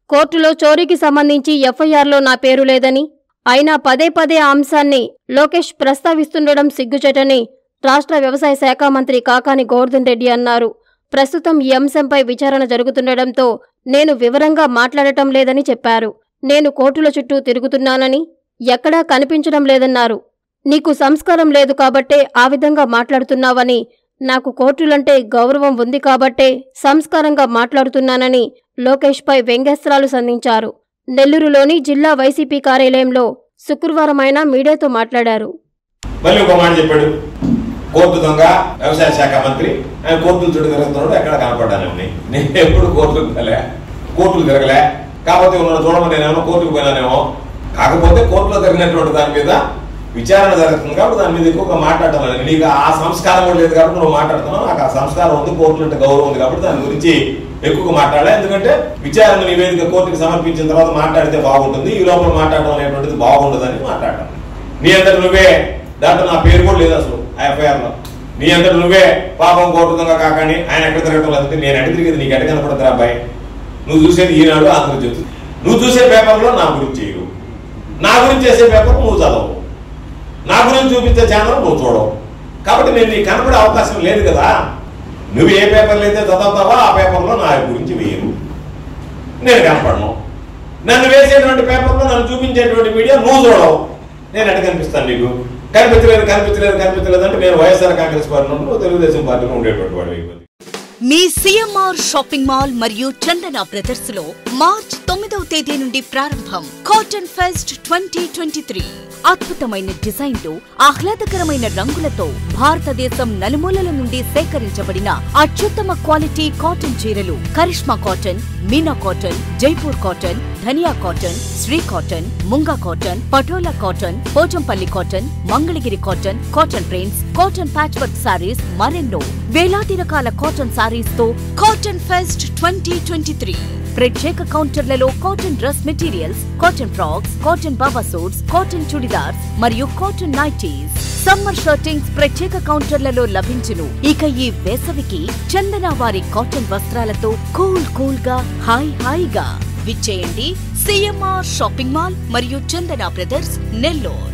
కోర్టులో చోరీకి సంబంధించి ఎఫ్ఐఆర్లో నా పేరు లేదని అయినా పదే పదే ఆ అంశాన్ని లోకేష్ ప్రస్తావిస్తుండడం సిగ్గుచేటని రాష్ట్ర వ్యవసాయ శాఖ మంత్రి కాకాని గోవర్ధన్ రెడ్డి అన్నారు ప్రస్తుతం ఈ అంశంపై విచారణ జరుగుతుండటంతో నేను వివరంగా మాట్లాడటం లేదని చెప్పారు నేను కోర్టుల చుట్టూ తిరుగుతున్నానని ఎక్కడా కనిపించడం లేదన్నారు నీకు సంస్కారం లేదు కాబట్టే ఆ విధంగా మాట్లాడుతున్నావని నాకు కోర్టులంటే గౌరవం ఉంది కాబట్టే సంస్కారంగా మాట్లాడుతున్నానని లోకేష్పై వ్యంగ్యాస్త్రాలు సంధించారు నెల్లూరులోని జిల్లా వైసీపీ కార్యాలయంలో శుక్రవారం ఆయన మీడియాతో మాట్లాడారు మళ్ళీ ఒక మాట చెప్పాడు కోర్టు దొంగ వ్యవసాయ శాఖ మంత్రి ఆయన కోర్టులు చుట్టూ తిరుగుతున్నాడు ఎక్కడ కనపడ్డాను నేను ఎప్పుడు కోర్టులకు వెళ్ళలే కోర్టులు తిరగలే కాకపోతే ఉన్న చూడమని నేనేమో కోర్టుకు పోయినానేమో కాకపోతే కోర్టులో జరిగినటువంటి దాని మీద విచారణ జరుగుతుంది కాబట్టి దాని మీద ఎక్కువగా మాట్లాడటం లేదు నీకు ఆ సంస్కారం కూడా లేదు కాబట్టి నువ్వు మాట్లాడుతున్నావు నాకు ఆ సంస్కారం ఉంది కోర్టులు అంటే గౌరవం ఉంది కాబట్టి దాని గురించి ఎక్కువగా మాట్లాడాలి ఎందుకంటే విచారణ నివేదిక కోర్టుకు సమర్పించిన తర్వాత మాట్లాడితే బాగుంటుంది ఈ లోపల మాట్లాడడం అనేటువంటిది బాగుండదని మాట్లాడటం నీ అంతటి నువ్వే దాంట్లో నా పేరు కూడా లేదు అసలు ఆ ఎఫ్ఐఆర్ లో నీ అంతటి నువ్వే పాపం కోర్టు దొంగ కాకని ఆయన ఎక్కడ తిరగటం లేదంటే నేను ఎక్కడ తిరిగేది నీకు ఎక్కడ కనపడతారా అబ్బాయి నువ్వు చూసేది ఈనాడు ఆంధ్రజ్యోతి నువ్వు చూసే పేపర్లో నా గురించి చేయరు నా గురించి చేసే పేపర్ నువ్వు చదవవు నా గురించి చూపించే ఛానల్ నువ్వు చూడవు కాబట్టి నేను నీకు కనపడే అవకాశం లేదు కదా నువ్వు ఏ పేపర్లు అయితే చదువుతావో ఆ పేపర్లో నా గురించి వేయరు నేను కనపడను నన్ను వేసేటువంటి పేపర్లో నన్ను చూపించేటువంటి మీడియా నువ్వు చూడవు నేను ఎక్కడ కనిపిస్తాను నీకు కనిపించలేదు కనిపించలేదు కనిపించలేదు అంటే నేను వైఎస్ఆర్ కాంగ్రెస్ పార్టీ నుండి నువ్వు తెలుగుదేశం పార్టీలో ఉండేటువంటి వాడు అయిపోయింది మీ సిఎంఆర్ షాపింగ్ మాల్ మరియు చందన బ్రదర్స్ లో మార్చ్ తొమ్మిదవ తేదీ నుండి ప్రారంభం cotton fest twenty twenty three అద్భుతమైన డిజైన్లు ఆహ్లాదకరమైన రంగులతో భారతదేశం నలుమూలల నుండి సేకరించబడిన అత్యుత్తమ క్వాలిటీ కాటన్ చీరలు Karishma cotton Meena cotton Jaipur cotton Dhaniya cotton Shri cotton Munga cotton Patola cotton Pochampally cotton Mangalagiri cotton cotton prints cotton patch work saris మరెన్నో వేలాది రకాల కాటన్ సారీస్ తో cotton fest twenty twenty three ప్రత్యేక కౌంటర్లలో cotton dress materials cotton frocks cotton బాబా సూట్స్ కాటన్ చుడిదార్స్ మరియు కాటన్ నైటీస్ సమ్మర్ షర్టింగ్స్ ప్రత్యేక కౌంటర్లలో లభించును ఇక ఈ వేసవికి చందన వారి కాటన్ వస్త్రాలతో కూల్ కూల్ గా హాయ్ హాయిగా విచ్చేయండి సిఎంఆర్ షాపింగ్ మాల్ మరియు చందన బ్రదర్స్ నెల్లూరు